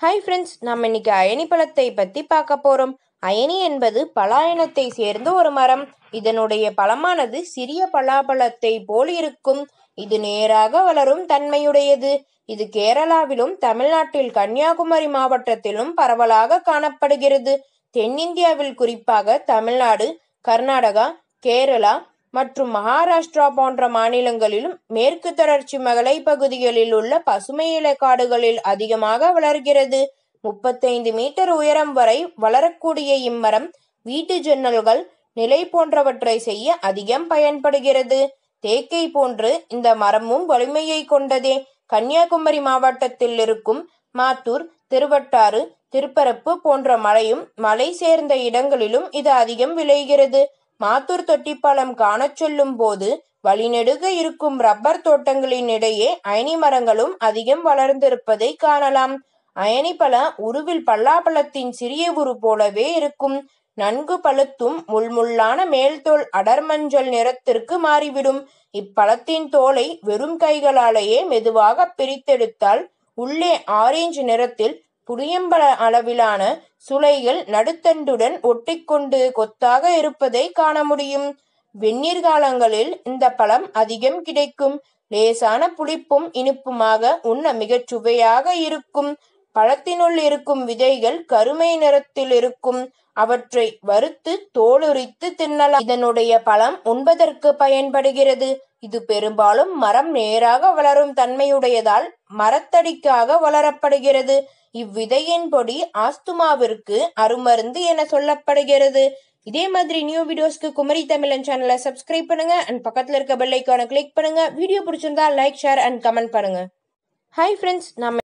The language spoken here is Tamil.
ஹாய் ஃப்ரெண்ட்ஸ் நம்ம இன்னைக்கு அயனி பழத்தை பற்றி பார்க்க போகிறோம் அயனி என்பது பலாயனத்தை சேர்ந்த ஒரு மரம் இதனுடைய பழமானது சிறிய பலாப்பழத்தை போல் இருக்கும் இது நேராக வளரும் தன்மையுடையது இது கேரளாவிலும் தமிழ்நாட்டில் கன்னியாகுமரி மாவட்டத்திலும் பரவலாக காணப்படுகிறது தென்னிந்தியாவில் குறிப்பாக தமிழ்நாடு கர்நாடகா கேரளா மற்றும் மகாராஷ்டிரா போன்ற மாநிலங்களிலும் மேற்கு தொடர்ச்சி மலை பகுதிகளில் உள்ள பசுமை இலக்காடுகளில் அதிகமாக வளர்கிறது முப்பத்தைந்து மீட்டர் உயரம் வரை வளரக்கூடிய இம்மரம் வீட்டு ஜன்னல்கள் நிலை போன்றவற்றை செய்ய அதிகம் பயன்படுகிறது தேக்கை போன்று இந்த மரமும் வலிமையை கொண்டதே கன்னியாகுமரி மாவட்டத்தில் இருக்கும் மாத்தூர் திருவட்டாறு திருப்பரப்பு போன்ற மலையும் மலை சேர்ந்த இடங்களிலும் இது அதிகம் விளைகிறது மாத்தூர் தொட்டிப்பாலம் காணச் செல்லும் போது வழிநெடுக இருக்கும் ரப்பர் தோட்டங்களின் இடையே அயனி மரங்களும் அதிகம் வளர்ந்திருப்பதை காணலாம் அயனி பழ உருவில் பல்லாப்பழத்தின் சிறிய உரு போலவே இருக்கும் நன்கு பழுத்தும் முள்முள்ளான மேல்தோல் அடர்மஞ்சள் நிறத்திற்கு மாறிவிடும் இப்பழத்தின் தோலை வெறும் கைகளாலேயே மெதுவாக பிரித்தெடுத்தால் உள்ளே ஆரஞ்சு நிறத்தில் புளியம்பழ அளவிலான சுளைகள் நடுத்தண்டுடன் ஒட்டிக்கொண்டு கொத்தாக இருப்பதை காண முடியும் வெந்நீர் காலங்களில் இந்த பழம் அதிகம் கிடைக்கும் லேசான புளிப்பும் இனிப்புமாக உண்ண மிகச் சுவையாக இருக்கும் பழத்தினுள் இருக்கும் விதைகள் கருமை நிறத்தில் இருக்கும் அவற்றை வறுத்து தோலுரித்து தின்னலாம் இதனுடைய பழம் உண்பதற்கு பயன்படுகிறது இது பெரும்பாலும் மரம் நேராக வளரும் தன்மையுடையதால் மரத்தடிக்காக வளரப்படுகிறது இவ்விதையின் பொடி ஆஸ்துமாவிற்கு அருமருந்து என சொல்லப்படுகிறது இதே மாதிரி நியூ வீடியோஸ்க்கு குமரி தமிழன் சேனலை சப்ஸ்கிரைப் பண்ணுங்க அண்ட் பக்கத்தில் இருக்க பெல் ஐக்கானை கிளிக் பண்ணுங்க வீடியோ பிடிச்சிருந்தா லைக் ஷேர் அண்ட் கமெண்ட் பண்ணுங்க ஹாய் ஃப்ரெண்ட்ஸ் நம்ம